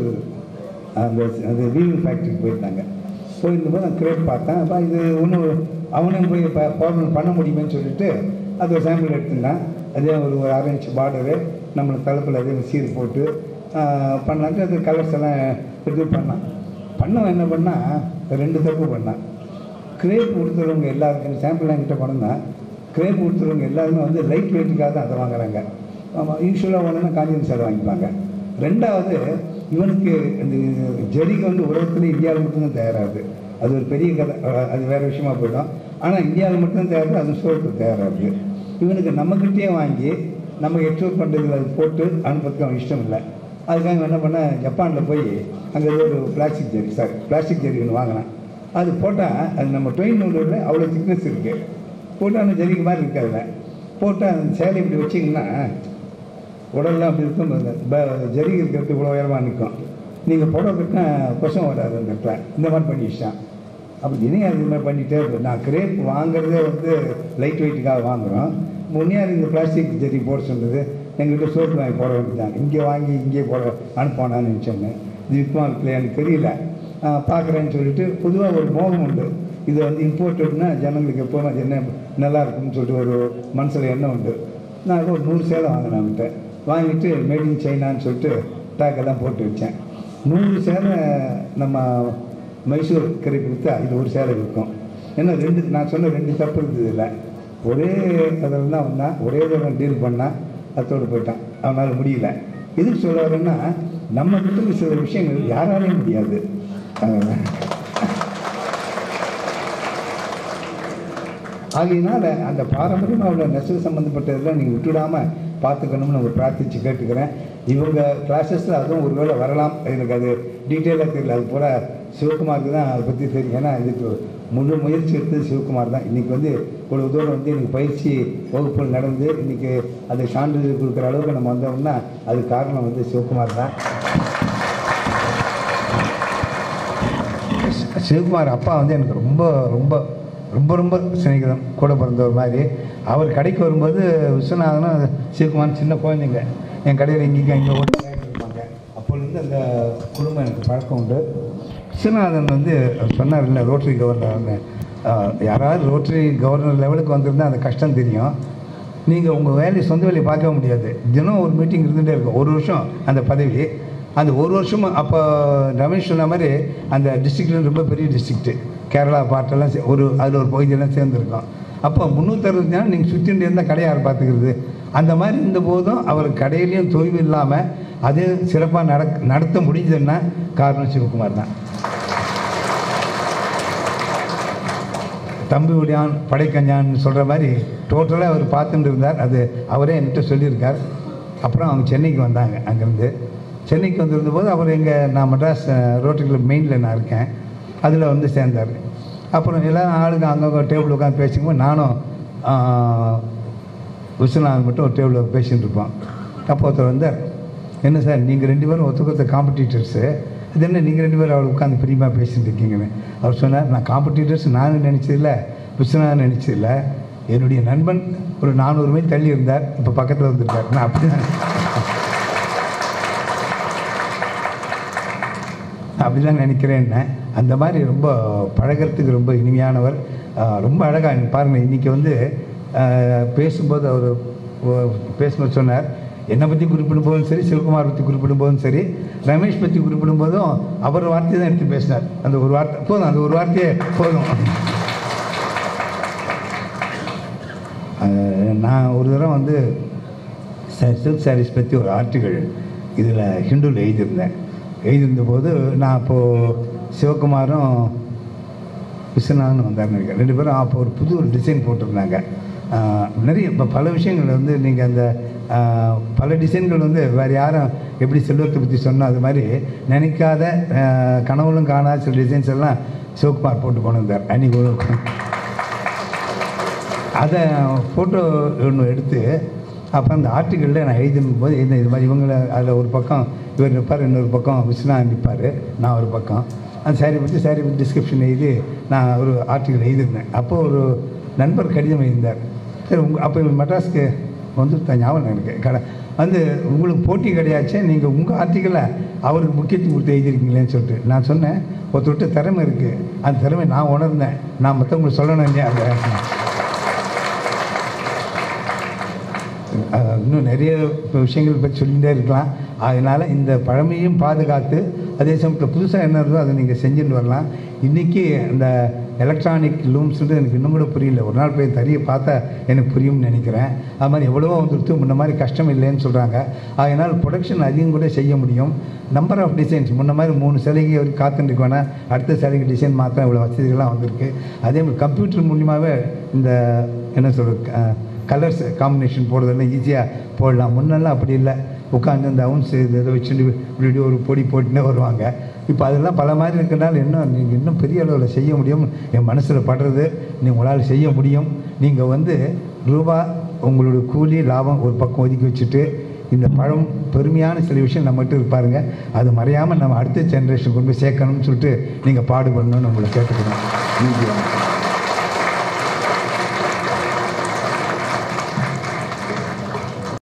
அந்த அந்த வீவிங் ஃபேக்ட்ரிக்கு போயிருந்தாங்க போயிருந்தபோது நான் கிரேட் பார்த்தேன் அப்போ இது ஒன்றும் அவனையும் போய் பவர் பண்ண முடியுமேன்னு சொல்லிட்டு அது ஒரு சாம்பிள் எடுத்துருந்தான் அதே ஒரு ஒரு அரை இன்ச் பார்டரு நம்மளுக்கு தலைப்பில் அதே மாதிரி சீர் போட்டு ஆஹ், பண்ணாங்க அது கலர்ஸ் எல்லாம் இது பண்ணான் பண்ணவன் என்ன பண்ணால் ரெண்டு தப்பு பண்ணான் கிரேப் கொடுத்துறவங்க எல்லாருக்கும் சாம்பிள் என்கிட்ட கொண்டா கிரேப் கொடுத்துறவங்க எல்லாருமே வந்து லைட் வெயிட்டுக்காக தான் அதை வாங்குறாங்க ஆமாம் யூஸ்வலாக ஒன்றுனா காஞ்சிபுரம் சேலை வாங்கிப்பாங்க ரெண்டாவது இவனுக்கு இந்த ஜரிகை வந்து உலகத்தில் இந்தியாவில் மட்டும்தான் தயாராகுது அது ஒரு பெரிய கதை அஹ் அது வேறு விஷயமா போயிடும் ஆனால் இந்தியாவில் மட்டும்தான் தயாராகுது அது சோழத்துக்கு தயாராகுது இவனுக்கு நம்மக்கிட்டே வாங்கி நம்ம எக்ஸ்போர்ட் பண்ணுறதுல அது போட்டு அனுப்புறதுக்கு அவன் இஷ்டம் இல்லை அதுக்காக இவன் என்ன பண்ண ஜப்பானில் போய் அங்கே ஏதோ ஒரு plastic jerry sorry plastic jerry ஒன்று வாங்கினான் அது போட்டால் அது நம்ம டொயின் நூலில் அவ்வளோ திக்னஸ் இருக்குது போட்டால் அந்த ஜரிக்கு மாதிரி இருக்காதுல்ல போட்டால் அந்த சேலை இப்படி வச்சிங்கன்னா உடல்லாம் அப்படி இருக்கும் அந்த ப- ஜரிகை இருக்கிறது இவ்வளோ உயரமாக நிற்கும் நீங்கள் புடவை கட்டினா கொசம் வராது அந்த இடத்துல இந்த மாதிரி பண்ணி வச்சான் அப்போ இனியும் அது மாதிரி பண்ணிகிட்டே இருக்கு நான் கிரேப் வாங்குறதே வந்து லைட் வெயிட்டுக்காக வாங்குகிறோம் முன்னையார் இந்த பிளாஸ்டிக் ஜெரி போட சொன்னது எங்கள்கிட்ட சோப்பு வாங்கி போட வேண்டியதான் இங்கே வாங்கி இங்கே போட அனுப்போனான்னு நினச்சோன்னு இது விற்குமா இருக்கலையா எனக்கு தெரியல பார்க்குறேன்னு சொல்லிட்டு பொதுவாக ஒரு மோகம் உண்டு இது வந்து இம்போர்ட்டட்னா ஜனங்களுக்கு எப்போவும் அது என்ன நல்லா இருக்கும்னு சொல்லிட்டு ஒரு மனசில் எண்ணம் உண்டு நான் அது ஒரு நூறு சேலை வாங்கினேன் அவன்கிட்ட வாங்கிட்டு மேட் இன் சைனான்னு சொல்லிட்டு டேக் எல்லாம் போட்டு வச்சேன் நூறு சேலை நம்ம மைசூர் கறி கொடுத்தா இது ஒரு சேலை விற்கும் ஏன்னா ரெண்டு நான் சொன்ன ரெண்டு தப்பு இருந்தது இல்லை ஒரே அதில் தான் வந்தான் ஒரே தடவை டீல் பண்ணான் அத்தோடு போயிட்டான் அவனால் முடியல எதுக்கு சொல்ல வரேன்னா நம்ம கிட்ட இருக்க சில விஷயங்கள் யாராலையும் முடியாது அஹ் ஆகையினால அந்த பாரம்பரியமாக உள்ள நெசவு சம்மந்தப்பட்டதெல்லாம் நீங்கள் விட்டுடாமல் பார்த்துக்கணும்னு ஒரு பிரார்த்திச்சு கேட்டுக்கிறேன் இவங்க கிளாஸஸில் அதுவும் ஒருவேளை வரலாம் எனக்கு அது டீட்டெயிலாக தெரியல அது போல் சிவகுமாருக்கு தான் அதை பற்றி தெரியும் ஏன்னா இதுக்கு முழு முயற்சி எடுத்தது சிவகுமார் தான் இன்றைக்கி வந்து இவ்வளோ தூரம் வந்து எனக்கு பயிற்சி வகுப்புகள் நடந்து இன்றைக்கி அதை சான்றிதழ் கொடுக்குற அளவுக்கு நம்ம வந்தோம்னா அது காரணம் வந்து சிவகுமார் தான் சிவகுமார் அப்பா வந்து எனக்கு ரொம்ப ரொம்ப ரொம்ப ரொம்ப சிநேகிதம் கூட பிறந்தவர் மாதிரி அவர் கடைக்கு வரும்போது விஸ்வநாதனும் சிவகுமார் சின்ன குழந்தைங்க என் கடையில் இங்கேயும் இங்கே ஓட்டு இருப்பாங்க அப்போலேருந்து அந்த குடும்பம் எனக்கு பழக்கம் உண்டு விஸ்வநாதன் வந்து அவர் சொன்னார் இல்லை ரோட்டரி கவர்னர்னு ஆஹ், யாராவது ரோட்டரி கவர்னர் லெவலுக்கு வந்திருந்தால் அந்த கஷ்டம் தெரியும் நீங்கள் உங்கள் வேலையை சொந்த வேலையை பார்க்கவே முடியாது தினம் ஒரு மீட்டிங் இருந்துகிட்டே இருக்கும் ஒரு வருஷம் அந்த பதவி அந்த ஒரு வருஷமும் அப்போ ரமேஷ் சொன்ன மாதிரி அந்த டிஸ்ட்ரிக்ட்ல ரொம்ப பெரிய டிஸ்ட்ரிக்ட்டு கேரளா பாட்டெல்லாம் சே- ஒரு அதில் ஒரு பகுதியெல்லாம் சேர்ந்துருக்கோம் அப்போ முந்நூற்றறுபது நாள் நீங்கள் சுற்றிட்டு இருந்தால் கடை யார் பார்த்துக்கிறது அந்த மாதிரி இருந்த போதும் அவர் கடையிலையும் தொய்வு இல்லாமல் அது சிறப்பாக நடக் நடத்த முடிஞ்சதுன்னா காரணம் சிவகுமார் தான் தம்பி உடையான் படைக்கஞ்சான்னு சொல்கிற மாதிரி டோட்டலாக அவர் பார்த்துட்டு இருந்தார் அது அவரே என்கிட்ட சொல்லியிருக்கார் அப்புறம் அவங்க சென்னைக்கு வந்தாங்க அங்கேருந்து சென்னைக்கு வந்திருந்த போது அவர் எங்கே நான் மெட்ராஸ் ரோட்டரி கிளப் மெயினில் நான் இருக்கேன் அதில் வந்து சேர்ந்தார் அப்புறம் எல்லாம் ஆளுங்க அங்கங்கே டேபிள் உட்காந்து பேசிக்கும்போது நானும் ஆஹ், விஸ்வநாதன் மட்டும் ஒரு டேபிளில் பேசிகிட்டு இருப்போம் அப்போ ஒருத்தர் வந்தார் என்ன சார் நீங்கள் ரெண்டு பேரும் ஒருத்தருக்கு ஒருத்தர் காம்படிட்டர்ஸு இது என்ன நீங்கள் ரெண்டு பேரும் அவர் உட்காந்து பிரியமாக பேசிட்டு இருக்கீங்கன்னு அவர் சொன்னார் நான் காம்படிட்டர்ஸ் நான் நினச்சதில்ல விஸ்வநாதன் நினச்சதில்ல என்னுடைய நண்பன் ஒரு நானூறு மைல் தள்ளி இருந்தார் இப்போ பக்கத்தில் வந்துருக்கார் நான் அப்படி தான் அப்படி தான் நினைக்கிறேன்னு அந்த மாதிரி ரொம்ப பழகிறதுக்கு ரொம்ப இனிமையானவர் ஆஹ் ரொம்ப அழகாக பாருங்கள் இன்றைக்கி வந்து ஆஹ் பேசும்போது அவர் பேசும்போது சொன்னார் என்னை பற்றி குறிப்பிடும் போதும் சரி சிவகுமார் பற்றி குறிப்பிடும் போதும் சரி ரமேஷ் பற்றி குறிப்பிடும் போதும் அவர் வார்த்தையை தான் எடுத்து பேசினார் அந்த ஒரு வார்த்தை போதும் அந்த ஒரு வார்த்தையே போதும் ஆஹ் நான் ஒரு தடவை வந்து சில்க் சாரீஸ் பற்றி ஒரு ஆர்டிகள் இதில் ஹிந்துவில் எழுதியிருந்தேன் எழுதியிருந்த போது நான் அப்போது சிவகுமாரும் விஸ்வநாதன் வந்தார்னு நினைக்கிறேன் ரெண்டு பேரும் அப்போ ஒரு புது ஒரு டிசைன் போட்டிருந்தாங்க ஆஹ் நிறைய இப்போ பல விஷயங்கள் வந்து நீங்கள் அந்த ஆஹ் பல டிசைன்கள் வந்து வேறு யாரும் எப்படி செல்வத்தை பற்றி சொன்னோம் அது மாதிரி நினைக்காத ஆஹ் கனவுலும் காணாத சில டிசைன்ஸ் எல்லாம் சிவகுமார் போட்டு கொண்டு வந்தார் அன்றைக்கி ஒரு அதை ஃபோட்டோ ஒன்று எடுத்து அப்போ அந்த ஆர்டிக்கலில் நான் எழுதினும் போது எழுதினேன் இது மாதிரி இவங்களை அதில் ஒரு பக்கம் இவர் நிற்பார் இன்னொரு பக்கம் விஸ்வநாதன் நிற்பார் நான் ஒரு பக்கம் அந்த சாரி பற்றி சாரி பற்றி டிஸ்கிரிப்ஷன் எழுதி நான் ஒரு ஆர்டிக்கல் எழுதியிருந்தேன் அப்போ ஒரு நண்பர் கடிதம் எழுதினார் சரி உங்க அப்போ இவங்க மெட்ராஸ்க்கு வந்து த- ஞாபகம் எனக்கு கடை வந்து உங்களுக்கு போட்டி கிடையாச்சே நீங்கள் உங்கள் ஆர்டிக்கலை அவருக்கு முக்கியத்துவம் கொடுத்து எழுதிருக்கீங்களேன்னு சொல்லிட்டு நான் சொன்னேன் ஒருத்தர்கிட்ட திறமை இருக்குது அந்த திறமை நான் உணர்ந்தேன் நான் மற்றவங்களுக்கு சொல்லணும் இல்லையா அந்த அஹ் இன்னும் நிறைய விஷயங்கள் பற்றி சொல்லிகிட்டே இருக்கலாம் அதனால் இந்த பழமையும் பாதுகாத்து அதே சமயத்தில் புதுசாக என்ன இருந்தோ அதை நீங்கள் செஞ்சுட்டு வரலாம் இன்றைக்கி அந்த எலக்ட்ரானிக் லூம்ஸ்ன்றது எனக்கு இன்னும் கூட புரியல ஒரு நாள் போய் தறியை பார்த்தா எனக்கு புரியும்னு நினைக்கிறேன் அது மாதிரி எவ்வளவோ வந்துருத்து முன்ன மாதிரி கஷ்டம் இல்லைன்னு சொல்கிறாங்க அதனால் ப்ரொடக்ஷன் அதிகம் கூட செய்ய முடியும் நம்பர் ஆஃப் டிசைன்ஸ் முன்ன மாதிரி மூணு சிலைக்கு வரைக்கும் காத்துட்டு வேணால் அடுத்த சிலைக்கு டிசைன் மாற்ற இவ்வளோ வசதிகள்லாம் வந்திருக்கு அதே மாதிரி கம்ப்யூட்டர் மூலியமாகவே இந்த என்ன சொல்கிறது கலர்ஸ் காம்பினேஷன் போடுறதெல்லாம் ஈஸியாக போடலாம் முன்னெல்லாம் அப்படி இல்லை உட்காந்து இந்த அவுன்ஸ் இது இதை வச்சுட்டு இப்படி இப்படி ஒரு பொடி போட்டுனே வருவாங்க இப்போ அதெல்லாம் பல மாதிரி இருக்கிறனால இன்னும் நீங்கள் இன்னும் பெரிய அளவில் செய்ய முடியும் என் மனசில் படுறது நீ உங்களால் செய்ய முடியும் நீங்கள் வந்து ரூபா உங்களோட கூலி லாபம் ஒரு பக்கம் ஒதுக்கி வச்சுட்டு இந்த பழம் பெருமையான சில விஷயம் நம்மகிட்ட இருப்பாருங்க அது மறையாமல் நம்ம அடுத்த ஜென்ரேஷன் கொண்டு போய் சேர்க்கணும்னு சொல்லிட்டு நீங்கள் பாடுபடணும்னு உங்களை கேட்டுக்கணும் நன்றி வணக்கம்.